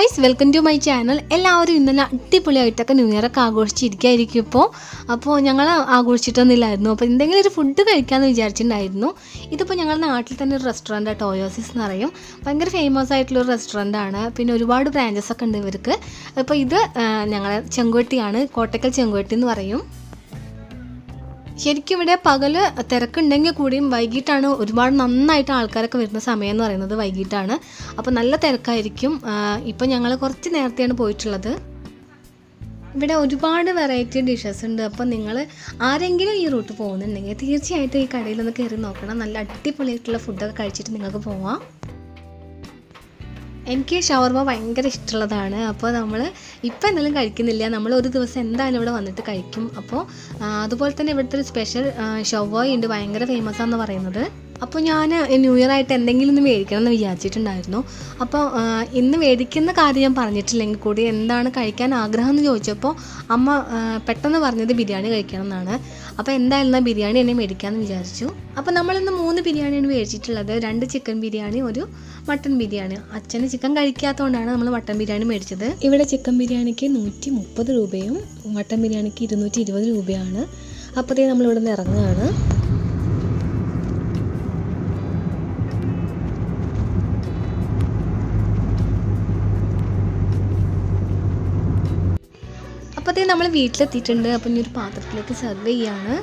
guys welcome to my channel എല്ലാവരും ഇന്നലെ അടിപൊളിയായിട്ടൊക്കെ new year ഒക്കെ ആഘോഷിച്ചിരിക്കുകയായിരിക്കും ഇപ്പോൾ അപ്പോൾ ഞങ്ങൾ ആഘോഷിച്ചിട്ടൊന്നുമില്ലായിരുന്നു അപ്പോൾ എന്തെങ്കിലും ഒരു ഫുഡ് കഴിക്കാമെന്ന് വിചാരിച്ചിട്ടുണ്ടായിരുന്നു ഇതിപ്പോൾ ഞങ്ങളുടെ നാട്ടിൽ തന്നെ ഒരു റെസ്റ്റോറൻറ്റ് ടോയോസിസ് എന്ന് പറയും ഭയങ്കര ഫേമസ് ആയിട്ടുള്ള ഒരു റെസ്റ്റോറൻ്റ് ആണ് പിന്നെ ഒരുപാട് ബ്രാഞ്ചസ് ഒക്കെ ഉണ്ട് ഇവർക്ക് അപ്പോൾ ഇത് ഞങ്ങളെ ചെങ്കുവട്ടിയാണ് കോട്ടക്കൽ ചെങ്കുവട്ടി എന്ന് പറയും ശരിക്കും ഇവിടെ പകല് തിരക്കുണ്ടെങ്കിൽ കൂടിയും വൈകിട്ടാണ് ഒരുപാട് നന്നായിട്ട് ആൾക്കാരൊക്കെ വരുന്ന സമയം എന്ന് പറയുന്നത് വൈകിട്ടാണ് അപ്പോൾ നല്ല തിരക്കായിരിക്കും ഇപ്പം ഞങ്ങൾ കുറച്ച് നേരത്തെയാണ് പോയിട്ടുള്ളത് ഇവിടെ ഒരുപാട് വെറൈറ്റി ഡിഷസ് ഉണ്ട് അപ്പോൾ നിങ്ങൾ ആരെങ്കിലും ഈ റൂട്ട് പോകുന്നുണ്ടെങ്കിൽ തീർച്ചയായിട്ടും ഈ കടയിലൊന്ന് കയറി നോക്കണം നല്ല അടിപൊളിയായിട്ടുള്ള ഫുഡൊക്കെ കഴിച്ചിട്ട് നിങ്ങൾക്ക് പോവാം എനിക്ക് ഷവർമ ഭയങ്കര ഇഷ്ടമുള്ളതാണ് അപ്പോൾ നമ്മൾ ഇപ്പം എന്തെങ്കിലും കഴിക്കുന്നില്ല നമ്മൾ ഒരു ദിവസം എന്തായാലും ഇവിടെ വന്നിട്ട് കഴിക്കും അപ്പോൾ ആ, അതുപോലെ തന്നെ ഇവിടുത്തെ ഒരു സ്പെഷ്യൽ ഷവോയ് ഉണ്ട് ഭയങ്കര ഫേമസ് ആണെന്ന് പറയുന്നത് അപ്പോൾ ഞാൻ ന്യൂ ഇയർ ആയിട്ട് എന്തെങ്കിലും ഒന്ന് മേടിക്കണം എന്ന് വിചാരിച്ചിട്ടുണ്ടായിരുന്നു അപ്പോൾ ആ, ഇന്ന് മേടിക്കുന്ന കാര്യം ഞാൻ പറഞ്ഞിട്ടില്ലെങ്കിൽ കൂടി എന്താണ് കഴിക്കാൻ ആഗ്രഹം എന്ന് ചോദിച്ചപ്പോൾ അമ്മ ആ, പെട്ടെന്ന് പറഞ്ഞത് ബിരിയാണി കഴിക്കണം എന്നാണ് അപ്പോൾ എന്തായാലും എന്നാൽ ബിരിയാണി തന്നെ മേടിക്കാമെന്ന് വിചാരിച്ചു അപ്പോൾ നമ്മളിന്ന് മൂന്ന് ബിരിയാണിയാണ് മേടിച്ചിട്ടുള്ളത് രണ്ട് ചിക്കൻ ബിരിയാണി ഒരു മട്ടൻ ബിരിയാണി അച്ഛന് ചിക്കൻ കഴിക്കാത്തതുകൊണ്ടാണ് നമ്മൾ മട്ടൻ ബിരിയാണി മേടിച്ചത് ഇവിടെ ചിക്കൻ ബിരിയാണിക്ക് നൂറ്റി മുപ്പത് രൂപയും മട്ടൻ ബിരിയാണിക്ക് ഇരുന്നൂറ്റി ഇരുപത് രൂപയാണ് അപ്പോഴത്തേ നമ്മളിവിടെ നിന്ന് ഇറങ്ങുകയാണ് അപ്പോഴത്തേ നമ്മൾ വീട്ടിലെത്തിയിട്ടുണ്ട് അപ്പം ഇനി ഒരു പാത്രത്തിലേക്ക് സെർവ് ചെയ്യാണ്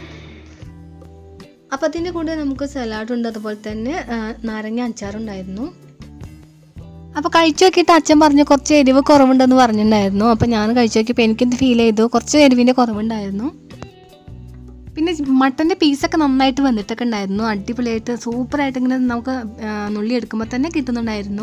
അപ്പം അതിൻ്റെ കൂടെ നമുക്ക് സലാഡ് ഉണ്ട് അതുപോലെ തന്നെ ആ, നാരങ്ങ അച്ചാറുണ്ടായിരുന്നു അപ്പോൾ കഴിച്ചു നോക്കിയിട്ട് അച്ഛൻ പറഞ്ഞു കുറച്ച് എരിവ് കുറവുണ്ടെന്ന് പറഞ്ഞിട്ടുണ്ടായിരുന്നു അപ്പോൾ ഞാൻ കഴിച്ചു നോക്കിയപ്പോൾ എനിക്കെന്ത് ഫീൽ ചെയ്തു കുറച്ച് എരിവിൻ്റെ കുറവുണ്ടായിരുന്നു പിന്നെ മട്ടൻ്റെ പീസൊക്കെ നന്നായിട്ട് വന്നിട്ടൊക്കെ ഉണ്ടായിരുന്നു അടിപൊളിയായിട്ട് സൂപ്പറായിട്ട് ഇങ്ങനെ നമുക്ക് ആ, നുള്ളി എടുക്കുമ്പോൾ തന്നെ കിട്ടുന്നുണ്ടായിരുന്നു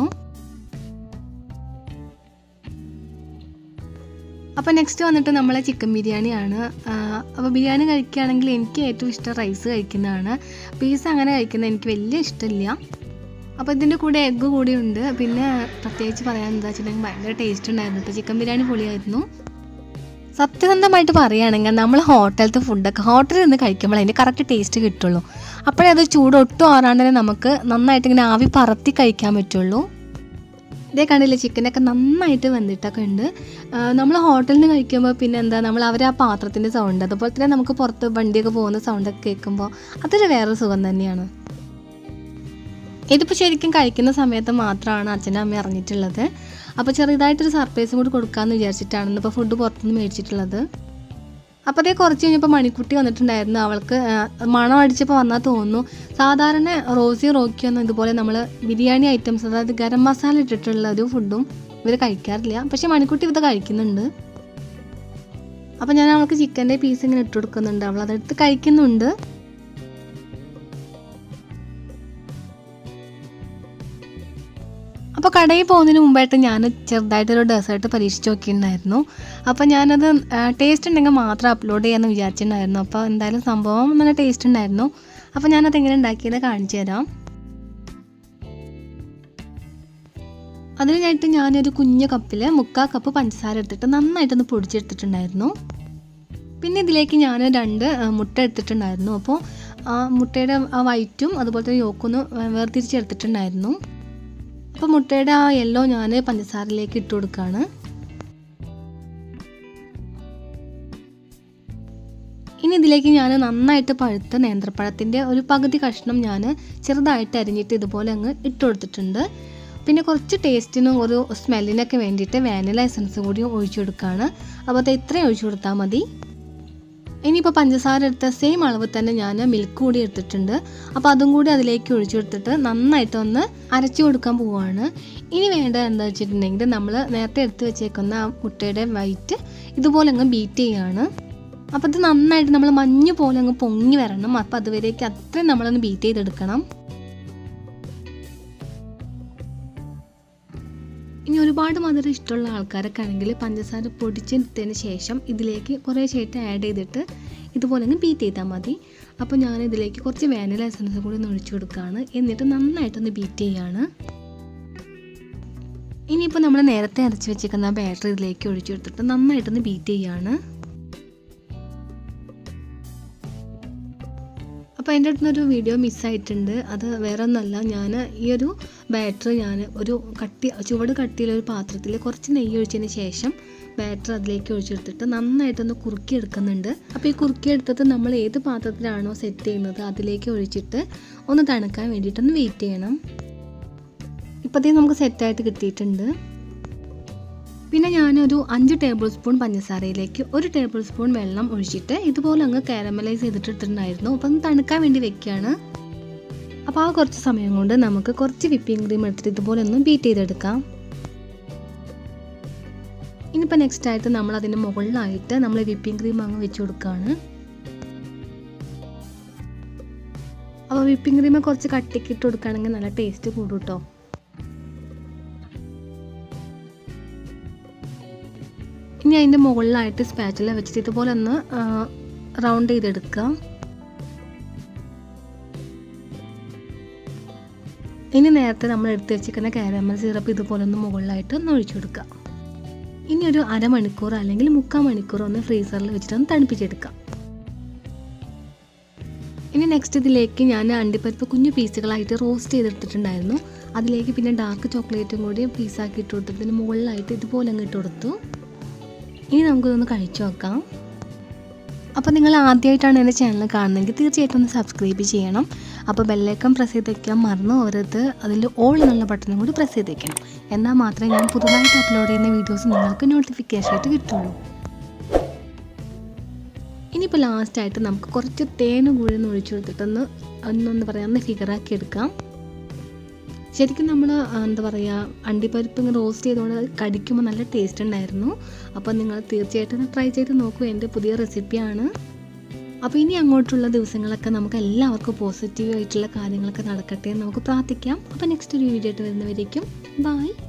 അപ്പോൾ നെക്സ്റ്റ് വന്നിട്ട് നമ്മളെ ചിക്കൻ ബിരിയാണിയാണ് അപ്പോൾ ബിരിയാണി കഴിക്കുകയാണെങ്കിൽ എനിക്ക് ഏറ്റവും ഇഷ്ടം റൈസ് കഴിക്കുന്നതാണ് പീസ് അങ്ങനെ കഴിക്കുന്നത് എനിക്ക് വലിയ ഇഷ്ടമില്ല അപ്പോൾ ഇതിൻ്റെ കൂടെ എഗ്ഗ് കൂടി ഉണ്ട് പിന്നെ പ്രത്യേകിച്ച് പറയാൻ എന്താ വെച്ചിട്ടുണ്ടെങ്കിൽ ഭയങ്കര ടേസ്റ്റ് ഉണ്ടായിരുന്നു കേട്ടോ ചിക്കൻ ബിരിയാണി പൊളിയായിരുന്നു സത്യസന്ധമായിട്ട് പറയുകയാണെങ്കിൽ നമ്മൾ ഹോട്ടലത്തെ ഫുഡൊക്കെ ഹോട്ടലിൽ നിന്ന് കഴിക്കുമ്പോൾ അതിൻ്റെ കറക്റ്റ് ടേസ്റ്റ് കിട്ടുള്ളൂ അപ്പോഴേ അത് ചൂട് ഒട്ടും ആറാണ്ട് തന്നെ നമുക്ക് നന്നായിട്ട് ഇങ്ങനെ ആവി പറത്തി കഴിക്കാൻ പറ്റുള്ളൂ ഇതേ കണ്ടില്ലേ ചിക്കനൊക്കെ നന്നായിട്ട് വെന്തിട്ടൊക്കെ ഉണ്ട് നമ്മൾ ഹോട്ടലിൽ നിന്ന് കഴിക്കുമ്പോൾ പിന്നെ എന്താ നമ്മൾ അവർ ആ പാത്രത്തിൻ്റെ സൗണ്ട് അതുപോലെ തന്നെ നമുക്ക് പുറത്ത് വണ്ടിയൊക്കെ പോകുന്ന സൗണ്ടൊക്കെ കേൾക്കുമ്പോൾ അതൊരു വേറെ സുഖം തന്നെയാണ് ഇതിപ്പോൾ ശരിക്കും കഴിക്കുന്ന സമയത്ത് മാത്രമാണ് അച്ഛനും അമ്മയും അറിഞ്ഞിട്ടുള്ളത് അപ്പോൾ ചെറുതായിട്ടൊരു സർപ്രൈസും കൂടി കൊടുക്കാമെന്ന് വിചാരിച്ചിട്ടാണ് ഇന്നിപ്പോൾ ഫുഡ് പുറത്തുനിന്ന് മേടിച്ചിട്ടുള്ളത് അപ്പോൾ അതേ കുറച്ച് കഴിഞ്ഞപ്പോൾ മണിക്കുട്ടി വന്നിട്ടുണ്ടായിരുന്നു അവൾക്ക് ആ, മണം അടിച്ചപ്പോൾ വന്നാൽ തോന്നുന്നു സാധാരണ റോസി റോക്കിയൊന്നും ഇതുപോലെ നമ്മൾ ബിരിയാണി ഐറ്റംസ് അതായത് ഗരം മസാല ഇട്ടിട്ടുള്ള ഒരു ഫുഡും ഇവർ കഴിക്കാറില്ല പക്ഷേ മണിക്കുട്ടി ഇത് കഴിക്കുന്നുണ്ട് അപ്പോൾ ഞാൻ അവൾക്ക് ചിക്കൻ്റെ പീസ് ഇങ്ങനെ ഇട്ട് കൊടുക്കുന്നുണ്ട് അവൾ അതെടുത്ത് കഴിക്കുന്നുണ്ട് അപ്പോൾ കടയിൽ പോകുന്നതിന് മുമ്പായിട്ട് ഞാൻ ചെറുതായിട്ടൊരു ഡെസേർട്ട് പരീക്ഷിച്ച് നോക്കിയിട്ടുണ്ടായിരുന്നു അപ്പോൾ ഞാനത് ടേസ്റ്റ് ഉണ്ടെങ്കിൽ മാത്രം അപ്ലോഡ് ചെയ്യാമെന്ന് വിചാരിച്ചിട്ടുണ്ടായിരുന്നു അപ്പോൾ എന്തായാലും സംഭവം നല്ല ടേസ്റ്റ് ഉണ്ടായിരുന്നു അപ്പോൾ ഞാനത് എങ്ങനെ ഉണ്ടാക്കിയത് കാണിച്ചു തരാം അതിനായിട്ട് ഞാനൊരു കുഞ്ഞു കപ്പിൽ മുക്കാൽ കപ്പ് പഞ്ചസാര എടുത്തിട്ട് നന്നായിട്ടൊന്ന് പൊടിച്ചെടുത്തിട്ടുണ്ടായിരുന്നു പിന്നെ ഇതിലേക്ക് ഞാൻ രണ്ട് ആ, മുട്ട എടുത്തിട്ടുണ്ടായിരുന്നു അപ്പോൾ ആ മുട്ടയുടെ ആ വൈറ്റും അതുപോലെ തന്നെ യോക്കൊന്ന് വേർതിരിച്ചെടുത്തിട്ടുണ്ടായിരുന്നു അപ്പോൾ മുട്ടയുടെ ആ യെല്ലോ ഞാൻ പഞ്ചസാരയിലേക്ക് ഇട്ട് കൊടുക്കുകയാണ് ഇനി ഇതിലേക്ക് ഞാൻ നന്നായിട്ട് പഴുത്ത നേന്ത്രപ്പഴത്തിൻ്റെ ഒരു പകുതി കഷ്ണം ഞാൻ ചെറുതായിട്ട് അരിഞ്ഞിട്ട് ഇതുപോലെ അങ്ങ് ഇട്ട് കൊടുത്തിട്ടുണ്ട് പിന്നെ കുറച്ച് ടേസ്റ്റിനും ഒരു സ്മെല്ലിനൊക്കെ വേണ്ടിയിട്ട് വാനില എസൻസ് കൂടി ഒഴിച്ചു കൊടുക്കുകയാണ് അപ്പോൾ അത് ഇത്രയും ഒഴിച്ചു കൊടുത്താൽ മതി ഇനിയിപ്പോൾ പഞ്ചസാര എടുത്ത സെയിം അളവ് തന്നെ ഞാൻ മിൽക്ക് കൂടി എടുത്തിട്ടുണ്ട് അപ്പോൾ അതും കൂടി അതിലേക്ക് ഒഴിച്ചു കൊടുത്തിട്ട് നന്നായിട്ടൊന്ന് അരച്ചു കൊടുക്കാൻ പോവുകയാണ് ഇനി വേണ്ടത് എന്താ വെച്ചിട്ടുണ്ടെങ്കിൽ നമ്മൾ നേരത്തെ എടുത്ത് വെച്ചേക്കുന്ന ആ മുട്ടയുടെ വൈറ്റ് ഇതുപോലെ അങ്ങ് ബീറ്റ് ചെയ്യുകയാണ് അപ്പോൾ ഇത് നന്നായിട്ട് നമ്മൾ മഞ്ഞ് പോലെ അങ്ങ് പൊങ്ങി വരണം അപ്പോൾ അതുവരേക്ക് അത്രയും നമ്മളൊന്ന് ബീറ്റ് ചെയ്തെടുക്കണം ഇനി ഒരുപാട് മധുരം ഇഷ്ടമുള്ള ആൾക്കാരൊക്കെ ആണെങ്കിൽ പഞ്ചസാര പൊടിച്ചെടുത്തതിന് ശേഷം ഇതിലേക്ക് കുറേ ചേട്ട് ആഡ് ചെയ്തിട്ട് ഇതുപോലെ അങ്ങ് ബീറ്റ് ചെയ്താൽ മതി അപ്പോൾ ഞാൻ ഇതിലേക്ക് കുറച്ച് വാനില എസൻസ് കൂടി ഒന്ന് ഒഴിച്ചു കൊടുക്കുകയാണ് എന്നിട്ട് നന്നായിട്ടൊന്ന് ബീറ്റ് ചെയ്യാണ് ഇനിയിപ്പോൾ നമ്മൾ നേരത്തെ അരച്ച് വെച്ചേക്കുന്ന ബാറ്ററി ഇതിലേക്ക് ഒഴിച്ചു കൊടുത്തിട്ട് നന്നായിട്ടൊന്ന് ബീറ്റ് ചെയ്യാണ് അപ്പോൾ എൻ്റെ അടുത്ത് ഒരു വീഡിയോ മിസ്സായിട്ടുണ്ട് അത് വേറെ ഒന്നുമല്ല ഞാൻ ഈ ഒരു ബാറ്റർ ഞാൻ ഒരു കട്ടി ചുവട് കട്ടിയുള്ള ഒരു പാത്രത്തിൽ കുറച്ച് നെയ്യ് ഒഴിച്ചതിന് ശേഷം ബാറ്റർ അതിലേക്ക് ഒഴിച്ചെടുത്തിട്ട് നന്നായിട്ടൊന്ന് കുറുക്കി എടുക്കുന്നുണ്ട് അപ്പോൾ ഈ കുറുക്കി എടുത്തിട്ട് നമ്മൾ ഏത് പാത്രത്തിലാണോ സെറ്റ് ചെയ്യുന്നത് അതിലേക്ക് ഒഴിച്ചിട്ട് ഒന്ന് തണുക്കാൻ വേണ്ടിയിട്ടൊന്ന് വെയിറ്റ് ചെയ്യണം ഇപ്പോഴത്തേ നമുക്ക് സെറ്റായിട്ട് കിട്ടിയിട്ടുണ്ട് പിന്നെ ഞാനൊരു അഞ്ച് ടേബിൾ സ്പൂൺ പഞ്ചസാരയിലേക്ക് ഒരു ടേബിൾ സ്പൂൺ വെള്ളം ഒഴിച്ചിട്ട് ഇതുപോലെ അങ്ങ് കാരമലൈസ് ചെയ്തിട്ടിട്ടുണ്ടായിരുന്നു അപ്പം തണുക്കാൻ വേണ്ടി വെക്കുകയാണ് അപ്പോൾ ആ കുറച്ച് സമയം കൊണ്ട് നമുക്ക് കുറച്ച് വിപ്പിംഗ് ക്രീം എടുത്തിട്ട് ഇതുപോലെ ഒന്ന് ബീറ്റ് ചെയ്തെടുക്കാം ഇനിയിപ്പോൾ നെക്സ്റ്റ് ആയിട്ട് നമ്മൾ അതിൻ്റെ മുകളിലായിട്ട് നമ്മൾ വിപ്പിംഗ് ക്രീം അങ്ങ് വെച്ച് കൊടുക്കുകയാണ് അപ്പോൾ വിപ്പിംഗ് ക്രീം കുറച്ച് കട്ടിക്ക് ഇട്ട് കൊടുക്കുകയാണെങ്കിൽ നല്ല ടേസ്റ്റ് കൂടും കേട്ടോ ഇനി അതിൻ്റെ മുകളിലായിട്ട് സ്പാച്ചില വെച്ചിട്ട് ഇതുപോലെ ഒന്ന് റൗണ്ട് ചെയ്തെടുക്കുക ഇനി നേരത്തെ നമ്മൾ എടുത്ത് വെച്ചിരിക്കുന്ന കാരമൽ സിറപ്പ് ഇതുപോലെ ഒന്ന് മുകളിലായിട്ട് ഒന്ന് ഒഴിച്ചു കൊടുക്കുക ഇനി ഒരു അരമണിക്കൂർ അല്ലെങ്കിൽ മുക്കാൽ മണിക്കൂർ ഒന്ന് ഫ്രീസറിൽ വെച്ചിട്ട് ഒന്ന് തണുപ്പിച്ചെടുക്കാം ഇനി നെക്സ്റ്റ് ഇതിലേക്ക് ഞാൻ അണ്ടിപ്പരിപ്പ് കുഞ്ഞു പീസുകളായിട്ട് റോസ്റ്റ് ചെയ്തെടുത്തിട്ടുണ്ടായിരുന്നു അതിലേക്ക് പിന്നെ ഡാർക്ക് ചോക്ലേറ്റും കൂടി പീസാക്കി ഇട്ട് കൊടുത്തതിന് മുകളിലായിട്ട് ഇതുപോലെ അങ്ങ് ഇട്ട് കൊടുത്തു ഇനി നമുക്കിതൊന്ന് കഴിച്ചു നോക്കാം അപ്പോൾ നിങ്ങൾ ആദ്യമായിട്ടാണ് എൻ്റെ ചാനൽ കാണുന്നതെങ്കിൽ തീർച്ചയായിട്ടും ഒന്ന് സബ്സ്ക്രൈബ് ചെയ്യണം അപ്പോൾ ബെല്ലൈക്കൺ പ്രസ് ചെയ്ത് വയ്ക്കാൻ മറന്നു പോകരുത് അതിൽ ഓൾ എന്നുള്ള ബട്ടണും കൂടി പ്രസ് ചെയ്ത് വയ്ക്കണം എന്നാൽ മാത്രമേ ഞാൻ പുതുതായിട്ട് അപ്ലോഡ് ചെയ്യുന്ന വീഡിയോസ് നിങ്ങൾക്ക് നോട്ടിഫിക്കേഷൻ ആയിട്ട് കിട്ടുള്ളൂ ഇനിയിപ്പോൾ ലാസ്റ്റായിട്ട് നമുക്ക് കുറച്ച് തേനും കൂടി ഒന്ന് ഒഴിച്ചു കൊടുത്തിട്ടൊന്ന് ഒന്നൊന്ന് പറയാം ഒന്ന് ഫിഗറാക്കി എടുക്കാം ശരിക്കും നമ്മൾ എന്താ പറയുക അണ്ടിപ്പരിപ്പ് ഇങ്ങനെ റോസ്റ്റ് ചെയ്തുകൊണ്ട് അത് കടിക്കുമ്പോൾ നല്ല ടേസ്റ്റ് ഉണ്ടായിരുന്നു അപ്പോൾ നിങ്ങൾ തീർച്ചയായിട്ടും ട്രൈ ചെയ്ത് നോക്കൂ എൻ്റെ പുതിയ റെസിപ്പിയാണ് അപ്പോൾ ഇനി അങ്ങോട്ടുള്ള ദിവസങ്ങളൊക്കെ നമുക്ക് എല്ലാവർക്കും പോസിറ്റീവ് ആയിട്ടുള്ള കാര്യങ്ങളൊക്കെ നടക്കട്ടെ എന്ന് നമുക്ക് പ്രാർത്ഥിക്കാം അപ്പോൾ നെക്സ്റ്റ് ഒരു വീഡിയോ ആയിട്ട് വരുന്നവരേക്കും ബായ്